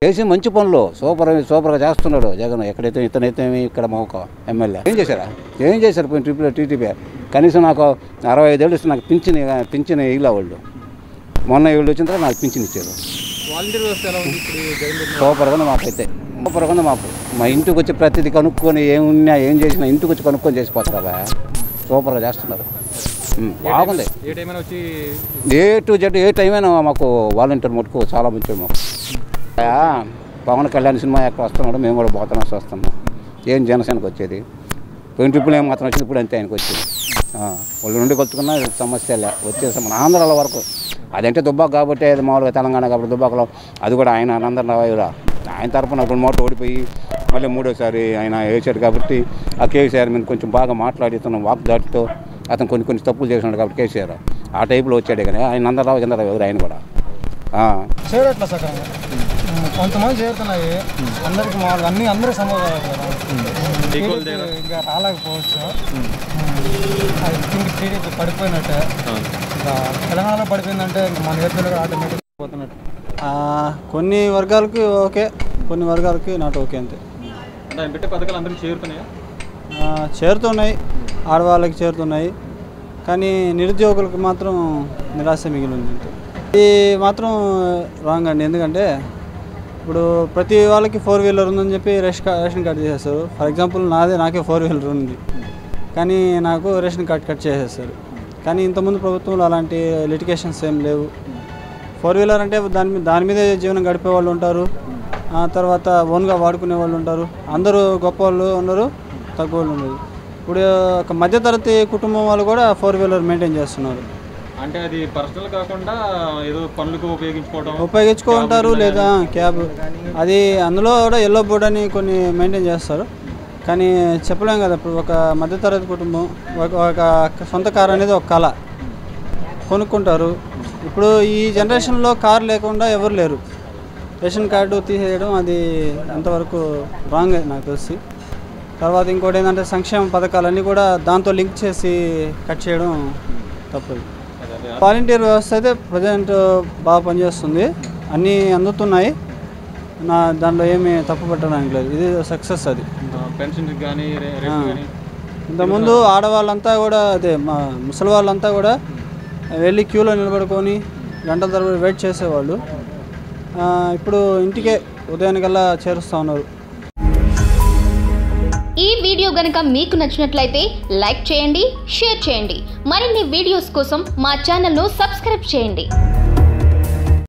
చేసి మంచి పనులు సూపర్ సూపర్గా చేస్తున్నాడు జగన్ ఎక్కడైతే ఇతనైతే ఇక్కడ మా ఒక ఎమ్మెల్యే ఏం చేశారా ఏం చేశారు పోయిన ట్రిప్లో టీటీపీ కనీసం నాకు అరవై ఐదేళ్ళు ఇస్తే నాకు పింఛన్ పింఛన్ ఇలా వాళ్ళు మొన్న వీళ్ళు వచ్చిన తర్వాత నాకు పింఛన్ ఇచ్చారు వాలంటీర్ వ్యవస్థ ఎలా ఉంది ఇప్పుడు జగన్ పెట్టిన సూపర్గా ఉంది మాకైతే సూపర్గా ఉంది మాకు మా ఇంటికి వచ్చి ప్రతిదీ కనుక్కొని ఏమున్నా ఏం చేసినా ఇంటికి వచ్చి కనుక్కొని చేసిపోతారా బా సూపర్గా చేస్తున్నారు ఉమ్, బాగుంది ఏ టైం అయినా వచ్చి ఏ టు జెడ్ ఏ టైం అయినా మాకు వాలంటీర్ మటుకు చాలా మంచిది మాకు ఆ, పవన్ కళ్యాణ్ సినిమా ఎక్కడ వస్తున్నాడు మేము కూడా పోతున్నాం వస్తున్నాం ఏం జనసేనకు వచ్చేది పోయిన ట్రిప్పులు ఏం మాత్రం వచ్చింది ఇప్పుడు అంతే ఆయనకు వచ్చేది ఆ, వాళ్ళు నుండి కొలుచుకున్నా సమస్య లే వచ్చేసాం మన ఆంధ్రాల వరకు అదంటే దుబ్బాక కాబట్టి అది మామూలుగా తెలంగాణ కాబట్టి దుబ్బాకలో అది కూడా ఆయన ఆనందరావురా ఆయన తరపున రెండు మూట ఓడిపోయి మళ్ళీ మూడోసారి ఆయన వేసాడు కాబట్టి ఆ కేసీఆర్ మీద కొంచెం బాగా మాట్లాడి తన వాక్ దాటితో అతను కొన్ని కొన్ని తప్పులు చేసినాడు కాబట్టి కేసీఆర్ ఆ టైపులో వచ్చాడే కానీ ఆయన నందరావు చంద్రరావు ఎవరు ఆయన కూడా ఆ. చేరట్లా సగంగా కొంతమంది చేరుతున్నాయి అందరికి మామూలుగా అన్ని అందరూ సమాధానం ఈక్వల్ చేయడం. ఇంకా రాలేకపోవచ్చు అది కింద టీడీపీ పడిపోయినట్టే ఇంకా తెలంగాణలో పడిపోయిందంటే ఇంకా మన ఏపీలో కూడా ఆటోమేటిక్ పోతున్నట్టు కొన్ని వర్గాలకి ఓకే కొన్ని వర్గాలకి నాట్ ఓకే అంతే అంటే ఆయన పెట్టే పథకాలు అందరికీ చేరుతున్నాయా ఆ, చేరుతున్నాయి ఆడవాళ్ళకి చేరుతున్నాయి కానీ నిరుద్యోగులకు మాత్రం నిరాశ మిగిలింది అంతే ఇది మాత్రం రాంగ్ అండి ఎందుకంటే ఇప్పుడు ప్రతి వాళ్ళకి ఫోర్ వీలర్ ఉందని చెప్పి రేషన్ కార్డ్ రేషన్ కార్డ్ చేసేస్తారు ఫర్ ఎగ్జాంపుల్ నాదే నాకే ఫోర్ వీలర్ ఉంది కానీ నాకు రేషన్ కార్డ్ కట్ చేసేస్తారు కానీ ఇంతకుముందు ప్రభుత్వంలో అలాంటి లిటికేషన్స్ ఏం లేవు ఫోర్ వీలర్ అంటే దాని మీద దాని మీదే జీవనం గడిపే వాళ్ళు ఉంటారు ఆ తర్వాత ఓన్గా వాడుకునే వాళ్ళు ఉంటారు అందరూ గొప్ప వాళ్ళు ఉన్నారు తక్కువ వాళ్ళు ఉన్నారు ఇప్పుడు ఒక మధ్యతరగతి కుటుంబం వాళ్ళు కూడా ఫోర్ వీలర్ మెయింటైన్ చేస్తున్నారు అంటే అది పర్సనల్ కాకుండా ఏదో పనులకు ఉపయోగించుకోవడం ఉపయోగించుకుంటారు లేదా క్యాబ్ అది అందులో కూడా ఎల్లో బోర్డ్ అని కొన్ని మెయింటైన్ చేస్తారు కానీ చెప్పలేం కదా ఇప్పుడు ఒక మధ్యతరగతి కుటుంబం ఒక ఒక సొంత కార్ అనేది ఒక కళ కొనుక్కుంటారు ఇప్పుడు ఈ జనరేషన్లో కార్ లేకుండా ఎవరు లేరు రేషన్ కార్డు తీసేయడం అది ఎంతవరకు రాంగ్ నాకు తెలిసి తర్వాత ఇంకోటి ఏంటంటే సంక్షేమ పథకాలన్నీ కూడా దాంతో లింక్ చేసి కట్ చేయడం తప్పదు అదే, అదే. వాలంటీర్ వ్యవస్థ అయితే ప్రజెంట్ బాగా పనిచేస్తుంది అన్నీ అందుతున్నాయి నా దాంట్లో ఏమీ తప్పు పెట్టడానికి లేదు ఇది సక్సెస్ అది ఆ, పెన్షన్ కానీ రే- రేట్లు ఆ. కానీ ఇంతకుముందు ఆడవాళ్ళంతా కూడా అదే మా ముసలి వాళ్ళంతా కూడా వెళ్ళి క్యూలో నిలబడుకొని గంటల తరబడి వెయిట్ చేసేవాళ్ళు ఆ, ఇప్పుడు ఇంటికే ఉదయానికల్లా చేరుస్తూ ఉన్నారు ఈ వీడియో గనుక మీకు నచ్చినట్లయితే లైక్ చేయండి షేర్ చేయండి మరిన్ని వీడియోస్ కోసం మా ఛానల్ను సబ్స్క్రైబ్ చేయండి